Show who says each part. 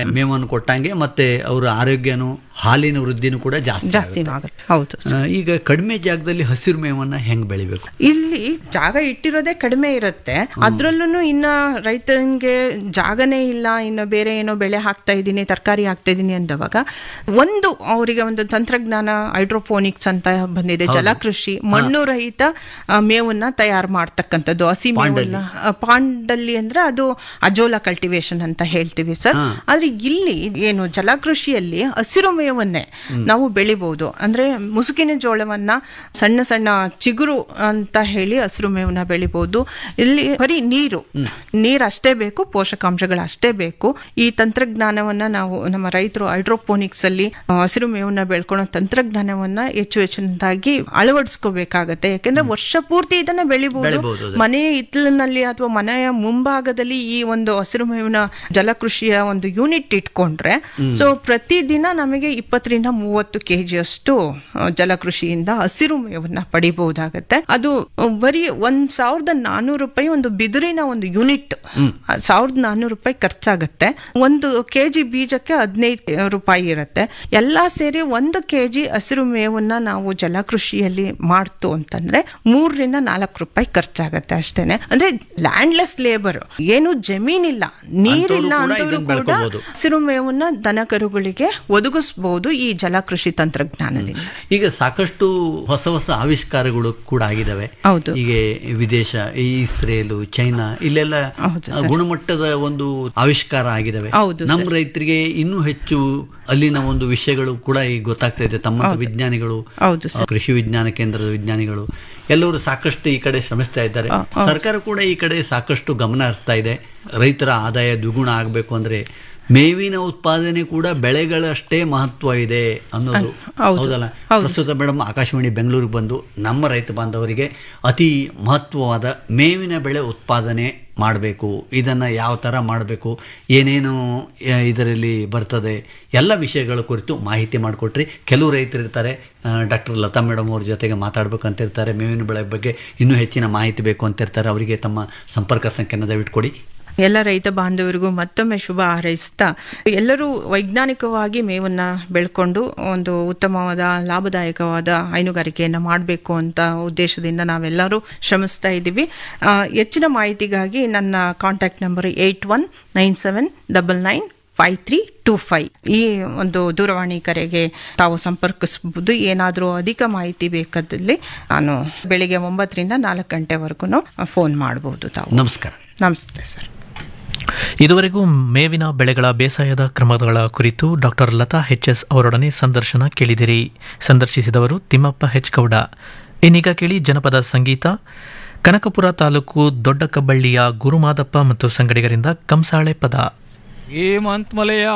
Speaker 1: ಮೇವನ್ನು ಕೊಟ್ಟಂಗೆ ಮತ್ತೆ ಅವರ ಆರೋಗ್ಯನು ಹಾಲಿನ ವೃದ್ಧಿನೂ ಕೂಡ ಜಾಸ್ತಿ
Speaker 2: ಜಾಸ್ತಿ ಆಗುತ್ತೆ ಹೌದು
Speaker 1: ಆ, ಈಗ ಕಡಿಮೆ ಜಾಗದಲ್ಲಿ ಹಸಿರು ಮೇವನ್ನ ಹೆಂಗ್ ಬೆಳಿಬೇಕು
Speaker 2: ಇಲ್ಲಿ ಜಾಗ ಇಟ್ಟಿರೋದೇ ಕಡಿಮೆ ಇರುತ್ತೆ ಅದ್ರಲ್ಲೂ ಇನ್ನ ರೈತನಿಗೆ ಜಾಗನೇ ಇಲ್ಲ ಇನ್ನು ಬೇರೆ ಏನೋ ಬೆಳೆ ಹಾಕ್ತಾ ಇದ್ದೀನಿ ತರಕಾರಿ ಹಾಕ್ತಾ ಇದ್ದೀನಿ ಅಂದವಾಗ ಒಂದು ಅವರಿಗೆ ಒಂದು ತಂತ್ರಜ್ಞಾನ ಹೈಡ್ರೋಪೋನಿಕ್ಸ್ ಅಂತ ಬಂದಿದೆ ಜಲಕೃಷಿ ಮಣ್ಣು ರಹಿತ ಆ, ಮೇವನ್ನ ತಯಾರು ಮಾಡ್ತಕ್ಕಂಥದ್ದು ಹಸಿ ಮೇವನ್ನ ಆ, ಪಾಂಡಲ್ಲಿ ಅಂದ್ರೆ ಅದು ಅಜೋಲಾ ಕಲ್ಟಿವೇಶನ್ ಅಂತ ಹೇಳ್ತೀವಿ ಸರ್ ಆದ್ರೆ ಇಲ್ಲಿ ಏನು ಜಲಕೃಷಿಯಲ್ಲಿ ಹಸಿರು ಮೇವನ್ನೇ ನಾವು ಬೆಳಿಬಹುದು ಅಂದ್ರೆ ಮುಸುಕಿನ ಜೋಳವನ್ನ ಸಣ್ಣ ಸಣ್ಣ ಚಿಗುರು ಅಂತ ಹೇಳಿ ಹಸಿರು ಮೇವನ್ನ ಬೆಳಿಬಹುದು ಇಲ್ಲಿ ಬರೀ ನೀರು ನೀರು ಅಷ್ಟೇ ಬೇಕು ಪೋಷಕಾಂಶಗಳು ಅಷ್ಟೇ ಬೇಕು ಈ ತಂತ್ರಜ್ಞಾನವನ್ನ ನಾವು ನಮ್ಮ ರೈತರು ಹೈಡ್ರೋಪೋನಿಕ್ಸ್ ಅಲ್ಲಿ ಆ, ಹಸಿರು ಮೇವನ್ನ ಬೆಳ್ಕೊಳ್ಳೋ ತಂತ್ರಜ್ಞಾನವನ್ನ ಹೆಚ್ಚು ಹೆಚ್ಚಿನದಾಗಿ ಅಳವಡಿಸ್ಕೋಬೇಕಾಗತ್ತೆ ಯಾಕಂದ್ರೆ ವರ್ಷ ಪೂರ್ತಿ ಇದನ್ನ ಬೆಳಿಬಹುದು
Speaker 1: ಬೆಳಿಬಹುದು, ಅದೇ.
Speaker 2: ಮನೆಯ ಹಿತ್ತಲಿನಲ್ಲಿ ಅಥವಾ ಮನೆಯ ಮುಂಭಾಗದಲ್ಲಿ ಈ ಒಂದು ಹಸಿರು ಮೇವಿನ ಜಲಕೃಷಿಯ ಒಂದು ಯೂನಿಟ್ ಇಟ್ಕೊಂಡ್ರೆ ಸೊ ಪ್ರತಿದಿನ ನಮಗೆ ಇಪ್ಪತ್ತರಿಂದ ಮೂವತ್ತು ಕೆಜಿಯಷ್ಟು ಜಲಕೃಷಿಯಿಂದ ಹಸಿರು ಮೇವನ್ನ ಪಡಿಬಹುದಾಗತ್ತೆ ಅದು ಆ, ಬರೀ ಒಂದ್ ಸಾವಿರದ ನಾನ್ನೂರು ರೂಪಾಯಿ ಒಂದು ಬಿದಿರಿನ ಒಂದು ಯೂನಿಟ್ ಸಾವಿರದ ನಾನ್ನೂರು ರೂಪಾಯಿ ಖರ್ಚಾಗತ್ತೆ ಒಂದು ಕೆಜಿ ಬೀಜಕ್ಕೆ ಹದಿನೈದು ರೂಪಾಯಿ ಇರುತ್ತೆ ಎಲ್ಲಾ ಸೇರಿ ಒಂದು ಕೆಜಿ ಹಸಿರು ಮೇವನ್ನ ನಾವು ಜಲಕೃಷಿಯಲ್ಲಿ ಮಾಡ್ತು ಅಂತಂದ್ರೆ ಮೂರರಿಂದ ನಾಲ್ಕು ರೂಪಾಯಿ ಖರ್ಚಾಗತ್ತೆ ಅಷ್ಟೇನೆ ಅಂದ್ರೆ ಲ್ಯಾಂಡ್ಲೆಸ್ ಲೇಬರ್ ಏನು ಜಮೀನಿಲ್ಲ ನೀರಿಲ್ಲ
Speaker 1: ಅಂಥವ್ರು ಕೂಡ
Speaker 2: ಅಂತವ್ರು
Speaker 1: ಇದನ್ನ
Speaker 2: ಕೂಡ
Speaker 1: ಬೆಳ್ಕೊಬೋದು.
Speaker 2: ಹಸಿರು ಮೇವನ್ನ ದನ ಕರುಗಳಿಗೆ ಒದಗಿಸಬಹುದು ಈ ಜಲಕೃಷಿ ತಂತ್ರಜ್ಞಾನದಿಂದ
Speaker 1: ಈಗ ಸಾಕಷ್ಟು ಹೊಸ ಹೊಸ ಆವಿಷ್ಕಾರಗಳು ಕೂಡ ಆಗಿದಾವೆ
Speaker 2: ಹೌದು.
Speaker 1: ಈಗ ವಿದೇಶ ಈ ಇಸ್ರೇಲು ಚೈನಾ ಇಲ್ಲೆಲ್ಲ
Speaker 2: ಹೌದು
Speaker 1: ಆ, ಗುಣಮಟ್ಟದ ಒಂದು ಆವಿಷ್ಕಾರ ಆಗಿದಾವೆ
Speaker 2: ಹೌದು
Speaker 1: ನಮ್ಮ ರೈತರಿಗೆ ಇನ್ನೂ ಹೆಚ್ಚು ಅಲ್ಲಿನ ಒಂದು ವಿಷಯಗಳು ಕೂಡ ಈಗ ಗೊತ್ತಾಗ್ತಾ ಇದೆ ತಮ್ಮ ವಿಜ್ಞಾನಿಗಳು
Speaker 2: ಹೌದು
Speaker 1: ಆ, ಕೃಷಿ ವಿಜ್ಞಾನ ಕೇಂದ್ರದ ವಿಜ್ಞಾನಿಗಳು ಎಲ್ಲರೂ ಸಾಕಷ್ಟು ಈ ಕಡೆ ಶ್ರಮಿಸ್ತಾ ಇದ್ದಾರೆ ಸರ್ಕಾರ ಕೂಡ ಈ ಕಡೆ ಸಾಕಷ್ಟು ಗಮನ ಹರಿಸ್ತಾ ಇದೆ ರೈತರ ಆದಾಯ ದ್ವಿಗುಣ ಆಗಬೇಕು ಅಂದ್ರೆ ಮೇವಿನ ಉತ್ಪಾದನೆ ಕೂಡ ಬೆಳೆಗಳಷ್ಟೇ ಮಹತ್ವ ಇದೆ ಅನ್ನೋದು
Speaker 2: ಹೌದು.
Speaker 1: ಹೌದಲ್ಲ ಪ್ರಸ್ತುತ ಮೇಡಮ್ ಆಕಾಶವಾಣಿ ಬೆಂಗಳೂರಿಗೆ ಬಂದು ನಮ್ಮ ರೈತ ಬಾಂಧವರಿಗೆ ಅತಿ ಮಹತ್ವವಾದ ಮೇವಿನ ಬೆಳೆ ಉತ್ಪಾದನೆ ಮಾಡಬೇಕು ಇದನ್ನು ಯಾವ ಥರ ಮಾಡಬೇಕು ಏನೇನು ಆ, ಇದರಲ್ಲಿ ಬರ್ತದೆ ಎಲ್ಲ ವಿಷಯಗಳ ಕುರಿತು ಮಾಹಿತಿ ಮಾಡಿಕೊಟ್ರಿ ಕೆಲವು ರೈತರು ಇರ್ತಾರೆ ಡಾಕ್ಟರ್ ಲತಾ ಮೇಡಮ್ ಅವ್ರ ಜೊತೆಗೆ ಮಾತಾಡ್ಬೇಕಂತ ಇರ್ತಾರೆ ಮೇವಿನ ಬೆಳೆ ಬಗ್ಗೆ ಇನ್ನೂ ಹೆಚ್ಚಿನ ಮಾಹಿತಿ ಬೇಕು ಅಂತ ಇರ್ತಾರೆ ಅವರಿಗೆ ತಮ್ಮ ಸಂಪರ್ಕ ಸಂಖ್ಯೆನ ದಯವಿಟ್ಟು ಕೊಡಿ
Speaker 2: ಎಲ್ಲ ರೈತ ಬಾಂಧವರಿಗೂ ಮತ್ತೊಮ್ಮೆ ಶುಭ ಹಾರೈಸ್ತಾ ಎಲ್ಲರೂ ವೈಜ್ಞಾನಿಕವಾಗಿ ಮೇವನ್ನ ಬೆಳ್ಕೊಂಡು ಒಂದು ಉತ್ತಮವಾದ ಲಾಭದಾಯಕವಾದ ಹೈನುಗಾರಿಕೆಯನ್ನು ಮಾಡಬೇಕು ಅಂತ ಉದ್ದೇಶದಿಂದ ನಾವೆಲ್ಲರೂ ಶ್ರಮಿಸ್ತಾ ಇದ್ದೀವಿ ಆ, ಹೆಚ್ಚಿನ ಮಾಹಿತಿಗಾಗಿ ನನ್ನ contact number eight one nine seven double nine five three two five ಈ ಒಂದು ದೂರವಾಣಿ ಕರೆಗೆ ತಾವು ಸಂಪರ್ಕಿಸಬಹುದು ಏನಾದರೂ ಅಧಿಕ ಮಾಹಿತಿ ಬೇಕಾದಲ್ಲಿ ನಾನು ಬೆಳಿಗ್ಗೆ ಒಂಬತ್ತರಿಂದ ನಾಲ್ಕು ಗಂಟೆವರೆಗೂ ಫೋನ್ ಮಾಡಬಹುದು ತಾವು
Speaker 1: ನಮಸ್ಕಾರ
Speaker 2: ನಮಸ್ತೆ ಸರ್
Speaker 3: ಇದುವರೆಗೂ ಮೇವಿನ ಬೆಳೆಗಳ ಬೇಸಾಯದ ಕ್ರಮಗಳ ಕುರಿತು ಡಾಕ್ಟರ್ ಲತಾ ಎಚ್ ಎಸ್ ಅವರೊಡನೆ ಸಂದರ್ಶನ ಕೇಳಿದಿರಿ ಸಂದರ್ಶಿಸಿದವರು ತಿಮ್ಮಪ್ಪ ಹೆಚ್ ಗೌಡ ಇನ್ನೀಗ ಕೇಳಿ ಜನಪದ ಸಂಗೀತ ಕನಕಪುರ ತಾಲೂಕು ದೊಡ್ಡ ಕಬ್ಬಳ್ಳಿಯ ಗುರುಮಾದಪ್ಪ ಮತ್ತು ಸಂಗಡಿಗರಿಂದ ಕಂಸಾಳೆ ಪದ
Speaker 4: ಹೇಮಂತ್ ಮಲೆಯ